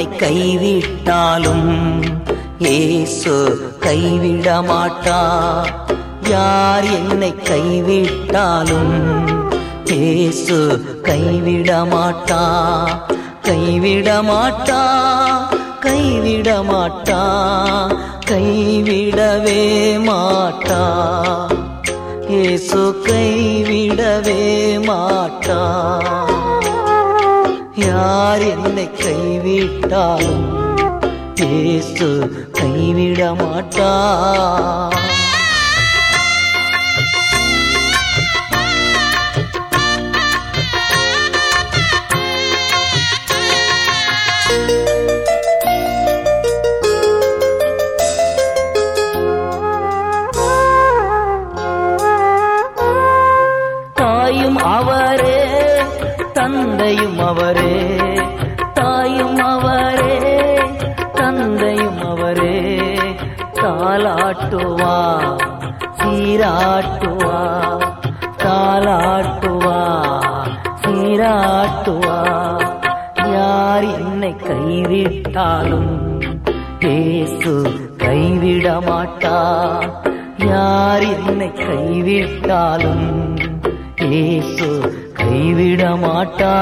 என்னை கைவிட்டாலும் இயேசு கைவிட மாட்டா யார் என்னை கைவிட்டாலும் இயேசு கைவிட மாட்டா கைவிட மாட்டா கைவிட மாட்டா கைவிடவே மாட்டா இயேசு கைவிடவே மாட்டா யார் என்னை கைவிட்டாலும் இயேசு கைவிட மாட்டா தாயும் அவரே தந்தையும் அவரே தாயும் அவரே தந்தையும் அவரே தாலாட்டுவா சீராட்டுவா தாலாட்டுவா சீராட்டுவா யார் என்னை கைவிட்டாலும் இயேசு கைவிட மாட்டா யார் என்னை கைவிட்டாலும் இயேசு கைவிட மாட்டா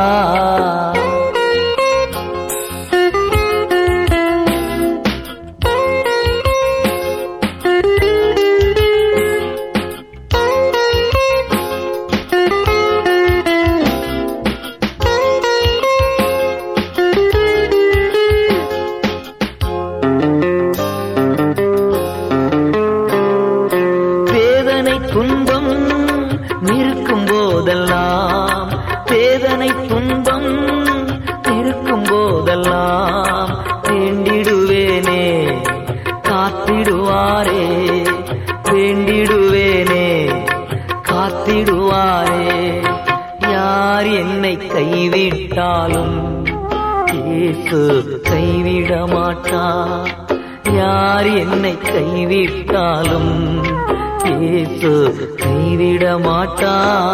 வேதனை துன்பம் இருக்கும் போதெல்லாம் வேதனை துன்பம் இருக்கும் போதெல்லாம் வேண்டிடுவேனே காத்திடுவாரே வேண்டிடுவேனே காத்திடுவாரே யார் என்னை கைவிட்டாலும் இயேசு கைவிட மாட்டா யார் என்னை கைவிட்டாலும் இயேசு கைவிட மாட்டா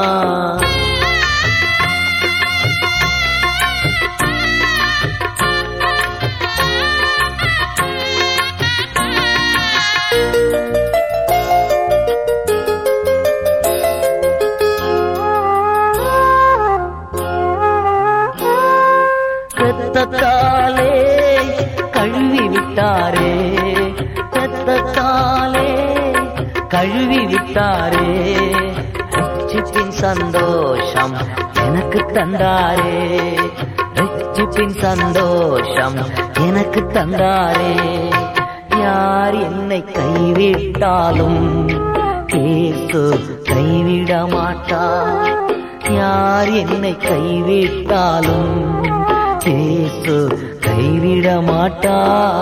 ரத்தத்தாலே கழுவி விட்டாரே ரத்தத்தாலே கழுவி விட்டாரே ரட்சிப்பின் சந்தோஷம் எனக்கு தந்தாரே ரட்சிப்பின் சந்தோஷம் எனக்கு தந்தாரே யார் என்னை கைவிட்டாலும் இயேசு கைவிட மாட்டா யார் என்னை கைவிட்டாலும் இயேசு கைவிட மாட்டா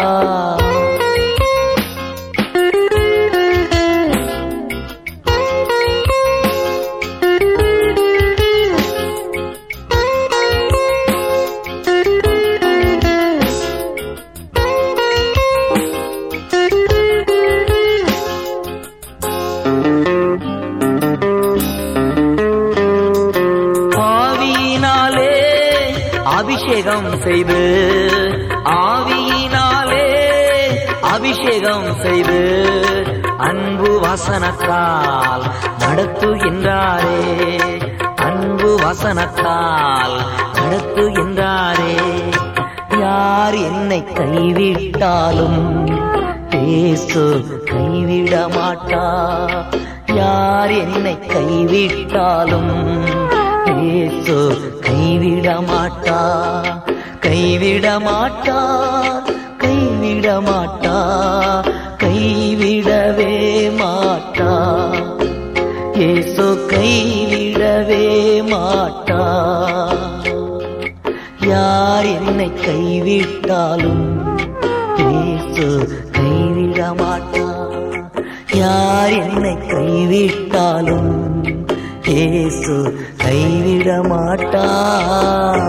ஆவியினாலே அபிஷேகம் செய்து ஆவியினாலே அபிஷேகம் செய்து அன்பு வசனத்தால் நடத்துகின்றாரே அன்பு வசனத்தால் நடத்துகின்றாரே யார் என்னை கைவிட்டாலும் இயேசு கைவிட மாட்டா யார் என்னை கைவிட்டாலும் இயேசு கைவிட மாட்டா கைவிட மாட்டா கைவிட மாட்டா கைவிடவே மாட்டா இயேசு கைவிடவே மாட்டா யார் என்னை கைவிட்டாலும் இயேசு கைவிட மாட்டா யார் என்னை கைவிட்டாலும் இயேசு கைவிட மாட்டா